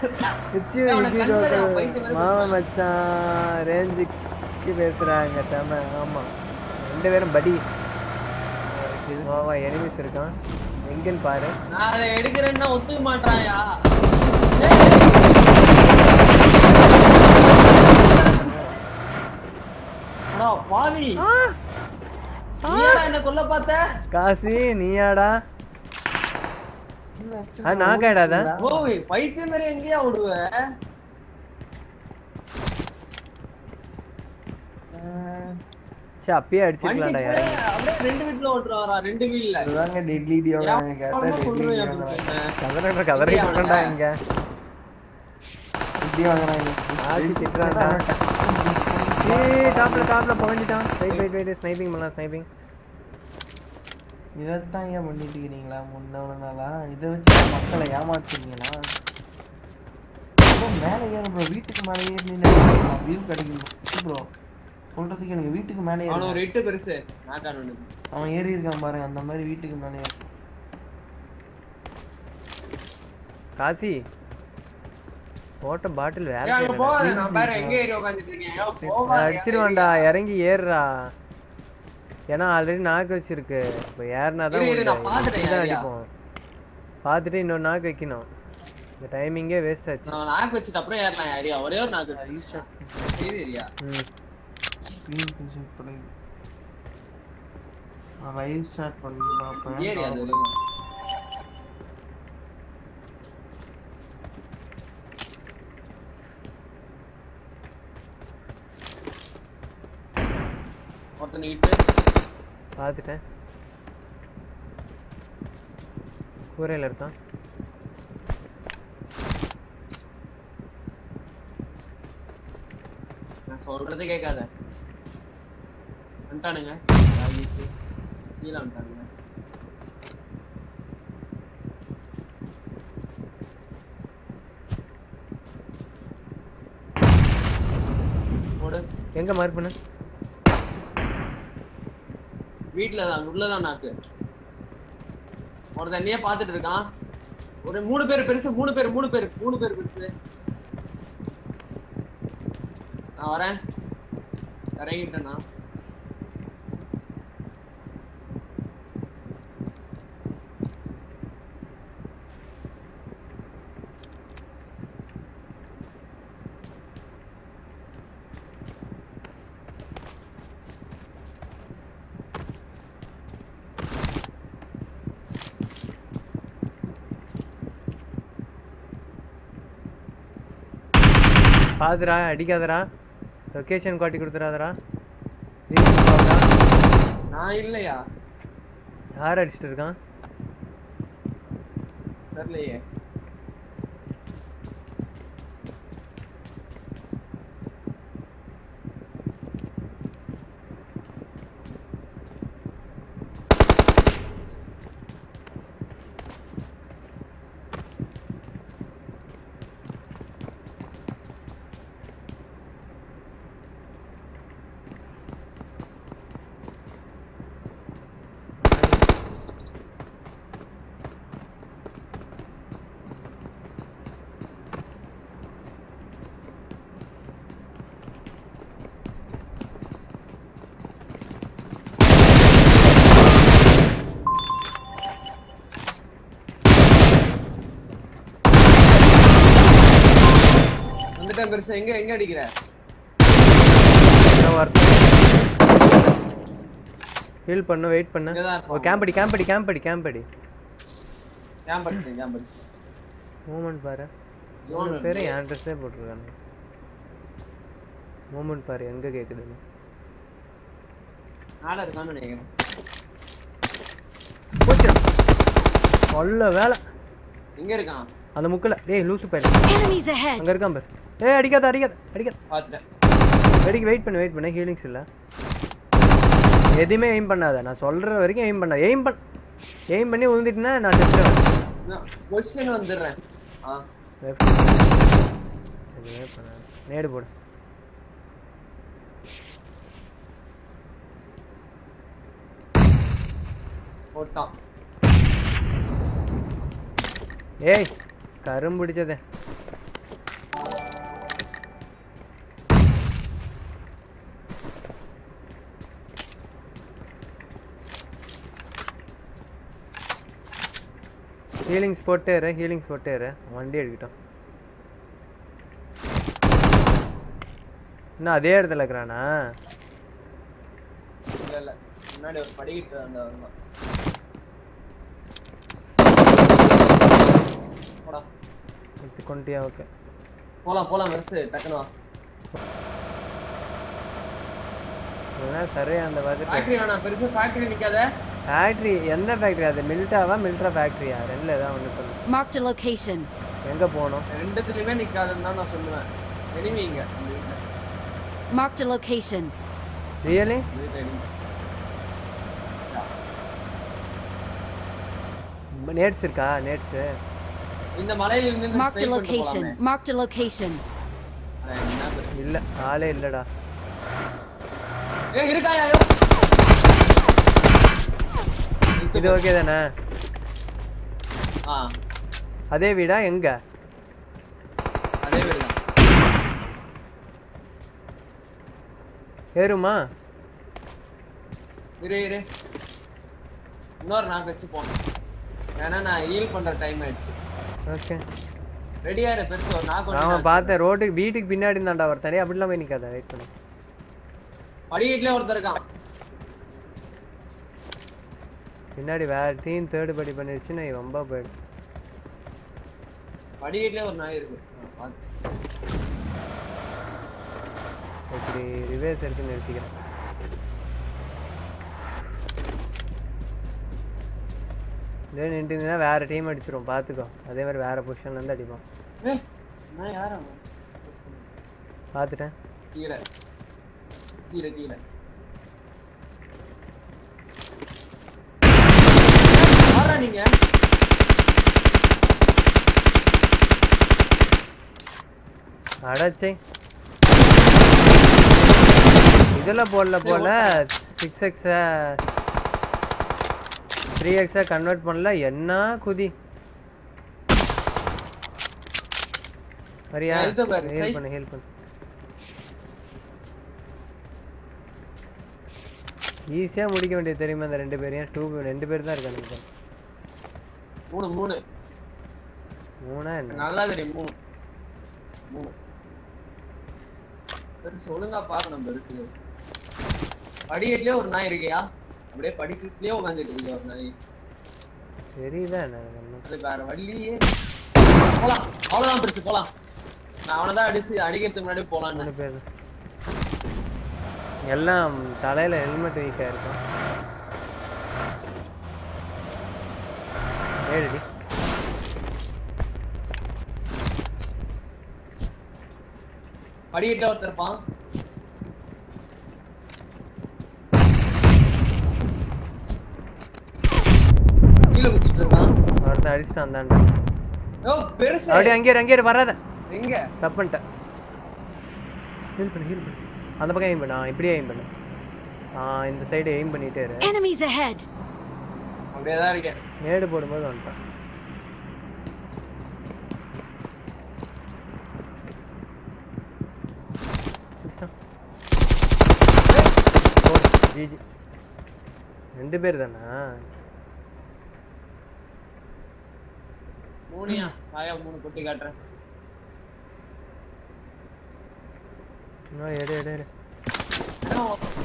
இச்சி அவனை இச்சி கண்டதே டோக்கல் பைத்தியம் மாதிரி மாமா மச்சான் ரேஞ்சுக்கு பேசுறாங்க செம ஆமா ரெண்டு பேரும் buddies மாமா எனிமிஸ் இருக்கான் எங்கன்னு பாரு நான் அதை எடுக்கிறேன்னா ஒத்துக்க மாட்டாயா அடா பாவி நீயாடா என்ன கொல்ல பார்த்த காசி நீயாடா ஆ நான் கேடாதா ஓய் பைத்தியம் மாதிரி எங்கேயா விடுவ சே அப்பயே வண்டி அடிச்சிருக்கலாம்டா போய் யாரும் அப்படியே ரெண்டு வீட்ல ஓட்டுறாரா ரெண்டு வீல்ல அதுதாங்க டெட்லி டியோட கேட்டா டெட்லி கதற கதறி இருக்கண்டா இங்க இப்படி வாங்குறாங்க ஆசி திட்டுறான்டா ஏய் டாப்ல டாப்ல புகஞ்சிட்டான் வெயிட் வெயிட் வெயிட் ஸ்னைப்பிங் பண்ணலாம் ஸ்னைப்பிங் இதைத்தான் ஏன் பண்ணிட்டு இருக்கிறீங்களா முன்னவன நாளா இதை வச்சு மக்களை ஏமாத்துறீங்களா ப்ரோ மேலே ஏறும் ப்ரோ வீட்டுக்கு மேலே ஏறி நின்று வியூ கிடைக்கும் ப்ரோ சொல்றதுக்கு எனக்கு வீட்டுக்கு மேலே அவன ஏறி ஒரு எட்டு பெருசு நாக்கான் ஒண்ணு அவன் ஏறி இருக்கான் பாருங்க அந்த மாதிரி வீட்டுக்கு மேலே ஏறி காசி போட்ட பாட்டில் வேலை ஏய், அங்க செய்யலடா. போகாத நான் பாரு எங்க ஏறி உட்காந்துட்டு இருக்கேன் ஐயோ, போகாத, அடிச்சிருவான்டா இறங்கி ஏறுறா ஏன்னா ஆல்ரெடி நாக்கு வச்சிருக்கு இப்போ ஏறினா தான் இரு, இரு, உண்டு. நான் பார்த்துட்டேன், இப்படி தான் ஏரியா. அடிப்போம் பார்த்துட்டு இன்னொரு நாக்கு வைக்கணும் இந்த டைமிங்கே வேஸ்ட் ஆச்சு நான் நாக்கு வச்சுட்டு அப்புறம் ஏறினேன் ஏரியா ஒரே ஒரு நாக்கு வச்சு ஏரியா ம் க்ளீன் பிஷன் பண்ணி லைவ் ஸ்டார்ட் பண்ணலாம் ஏரியா அது அப்போ வரைக்கும். ஒருத்தனை விட்டு பார்த்துட்டேன் கூரையில் இருக்கான் நான் சொல்றதே கேட்காத வந்துட்டானுங்க கீழே வந்துட்டானுங்க போடு எங்கே மார்க் பண்ணு வீட்டுல தான் உள்ளதான் நாக்கு ஒரு தண்ணியே பாத்துட்டு இருக்கான் ஒரு மூணு பேர் பெருசு மூணு பேர் மூணு பேர் மூணு பேர் பெருசு நான் வரேன் இறங்கிட்டேன் நான் பாத்துடா அடிக்காதடா லொக்கேஷன் காட்டி கொடுத்துடாதடா நான் இல்லையா யார் அடிச்சிட்டு இருக்கான் தெரியலையே வந்துட்டேன் பெருசு எங்க எங்க அடிக்கிற ஹீல் பண்ணு வெயிட் பண்ணு இங்கதான் ஓ கேம்படி கேம்படி கேம்படி கேம்படி ஏன் படிச்சேன் ஏன் படிச்சேன் மூமெண்ட் பாரு Zone மூணு பேரும் இருக்கு. என் ட்ரெஸ்ஸே போட்டிருக்காங்க மூமெண்ட் பாரு எங்க கேக்குதுன்னு நாளை இருக்கான்னு நினைக்கிறேன் போச்சு நல்ல வேலை எங்க இருக்கான் அந்த முக்கில் டேய் லூசு பையன் Enemies ahead. அங்க இருக்கான் பாரு ஏய் அடிக்காத அடிக்காத அடிக்காத பாத்துட்டேன் வெடிக்கு வெயிட் பண்ணு வெயிட் பண்ணு ஹீலிங்ஸ் இல்ல எதுவுமே எய்ம் பண்ணாத நான் சொல்ற வரைக்கும் எய்ம் பண்ண எய்ம் பண்ண எய்ம் பண்ணி விழுந்துட்டுனா நான் செத்துருவேன் பொசிஷன் வந்துடுறேன் ஆ எதுவுமே பண்ணாத நேடு போடு ஹீலிங்ஸ் போட்டே இரு ஹீலிங்ஸ் போட்டே இரு வண்டி எடுக்கட்டும் இன்னும் அதே இடத்துல இருக்கிறானா இல்ல இல்ல முன்னாடி ஒரு படிக்கிட்டு அந்த வருமா போடா எடுத்து கொண்டியா ஓகே போலாம் போலாம் வெர்ஸ் டக்குனு வா அதெல்லாம் சரியா அந்த வந்துட்டு ஃபேக்டரி வேணாம் பெருசா ஃபேக்டரி நிக்காத ஃபேக்ட்ரி எந்த ஃபேக்ட்ரி அது மில்ட்டாவா மில்ட்ரா ஃபேக்ட்ரியா ரெண்டுல ஏதாவது ஒன்று சொல்லு Marked a location. எங்கே போகணும் ரெண்டுத்துலயுமே நிக்காதுன்னு தான் நான் சொல்லுவேன் எனிமி இங்க இந்த வீட்டுல Marked a location. ரியலி இந்த வீட்டுல enemy. நேட்ஸ் இருக்கா நேட்ஸு இந்த மலையில இருந்து Marked a location. Marked a location. இல்லை ஆளே இல்லைடா ஏ இருக்காயா ஐயோ இது ஓகே தானே ஆ அதே வீடா எங்க அதே வீடு தான் ஏறுமா இரு இரு இன்னொரு நாக்கு வச்சு போனோம் ஏன்னா நான் ஹீல் பண்ற டைம் ஆயிடுச்சு ஓகே ரெடியா இரு பெருசு ஒரு நாக்கு ஆமா வச்சு பார்த்தேன் ரோட்டுக்கு வீட்டுக்கு பின்னாடி இருந்தாண்டா ஒரு தனியாக அப்படிலாம் போய் நிற்காத வெயிட் பண்ணு படிக்கட்டுலயே ஒருத்தர் இருக்கான் பின்னாடி வேற டீம் தேர்டு படி பண்ணிருச்சுன்னா இது ரொம்ப போயிடும் படிக்கட்டுலயே ஒரு நாய் இருக்கு ஆ, பாத்து. இப்படி ரிவேர்ஸ் எடுத்து நிறுத்திக்கிறேன் இதே நின்றுனா வேற டீம் அடிச்சிரும் பார்த்துக்கோ அதே மாதிரி வேற பொசிஷன்ல இருந்து அடிப்பான் ஏய் நான் யாரா அவன்? பார்த்துட்டேன் கீழே கீழே கீழே யாரா நீங்க அடச்சை இதில் போடல போல சிக்ஸ் எக்ஸை த்ரீ எக்ஸை கன்வெர்ட் பண்ணல என்ன குதி சரியா எழுத பாரு, ஹீல் சை. பண்ணு ஹீல் பண்ணு ஈஸியாக முடிக்க வேண்டியது தெரியுமா அந்த ரெண்டு பேரையும் டூ ரெண்டு பேர் தான் இருக்கானுங்க இப்ப. மூணு மூணு மூணா என்ன நல்லா தெரியும் மூணு மூணு பெருசு ஒழுங்கா பார்க்கணும் பெருசு படிக்கட்டுலயே ஒரு நாய் இருக்கியா அப்படியே படிக்கட்டுலயே உட்காந்துட்டு இருக்கு ஒரு நாய் தெரியுதா என்ன ஒன்றும் அது வேற வழியே போலாம் அவ்வளவுதான் பெருசு போலாம் நான் அவனை தான் அடிச்சு அடிக்கிறதுக்கு முன்னாடி போலான்னு மூணு பேர் எல்லாம் தலையில ஹெல்மெட் வீக்காக இருக்கும் ஏழுடி படிக்கிட்ட ஒருத்தர் இருப்பான் கீழே குடிச்சிட்டு இருக்கான் ஒருத்தன் அடிச்சுட்டு வந்தான்டா ஓ பெருசு அப்படியே அங்கேயே இரு, அங்கேயே இரு, வராத எங்க தப்பு பண்ணிட்டேன் ஹீல் பண்ணு ஹீல் பண்ணு அந்த பக்கம் எய்ம் பண்ணு ஆ, இப்படியே எய்ம் பண்ணு ஆ இந்த சைடு எய்ம் பண்ணிட்டே இரு Enemies ahead. அப்படியே தான் இருக்கேன் நேடு போடும்போது வந்துட்டான் முடிச்சிட்டான். போடு, ஜிஜி ரெண்டு பேர் தானா மூணியா ஆயா மூணு கொட்டி காட்டுறேன் இன்னும் எடு எடு எடு என்ன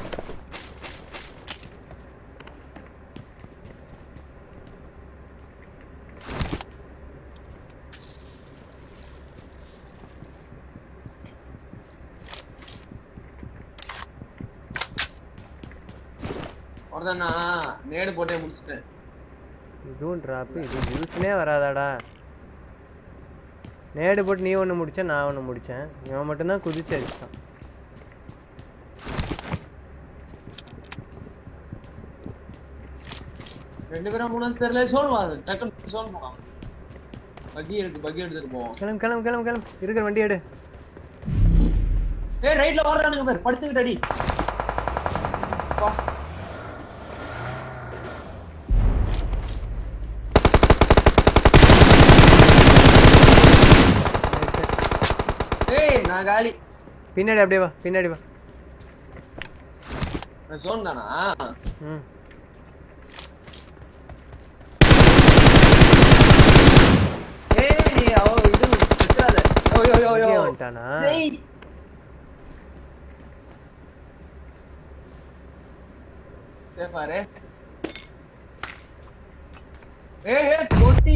ஒருத்தன் நான் நேடு போட்டே முடிச்சிட்டேன் இதுவும் ட்ராப்பு இது யூஸ்னே வராதாடா நேடு போட்டு நீ ஒன்று முடிச்ச நான் ஒன்று முடித்தேன் இவன் மட்டும்தான் குதிச்சு அடிச்சிட்டான் ரெண்டு பேரும் மூணாவது தெரியல சோன் வாது டக்குன்னு சோன் போலாம் பக்கி இருக்கு பக்கி எடுத்துட்டு போவோம் கிளம்பு கிளம்பு கிளம்பு கிளம்பு இருக்கிற வண்டி எடு ஏய் ரைட்ல ஓடுறானுங்க பேர் படுத்துக்கிட்டு அடி வா. ஏய் நான் காலி பின்னாடி அப்படியே வா பின்னாடி வா சோன் தானா ம் யோ யோ யோ இங்கே வந்துட்டானா டேய் சே பாரு ஏய் ஏய் பொட்டி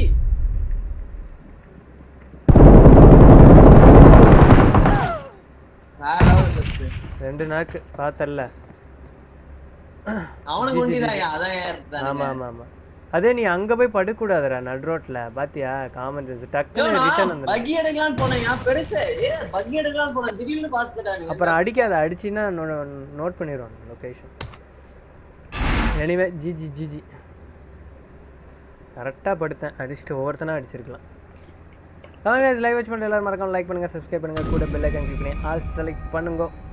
வேற level best. ரெண்டு நாக்கு பார்த்தல்ல அவனுக்கு ஒண்டிதான் அதான் ஆமா ஆமா ஆமா அதே நீ அங்க போய் படுக்கூடாதுடா நடு ரோட்ல பாத்தியா காமன் சென்ஸ் டக்குன்னு ரிட்டர்ன் வந்து பக்கி எடுக்கலாம்னு போனேன் பெருசு ஏ பக்கி எடுக்கலாம்னு போனேன் திடீர்னு பாத்துட்டானுங்க அப்புறம் அடிக்காத அடிச்சின்னா நோட் பண்ணிடுவான் லொகேஷன் எனிவே ஜிஜி ஜிஜி கரெக்டாக படுத்தேன் அடிச்சுட்டு ஒவ்வொருத்தனா அடிச்சிருக்கலாம் வாங்க லைவ் வாட்ச் பண்ணுற எல்லாரும் மறக்காம லைக் பண்ணுங்க சப்ஸ்கிரைப் பண்ணுங்க கூட பெல் ஐக்கன் கிளிக் பண்ணி ஆல் செலக்ட் பண்ணுங்க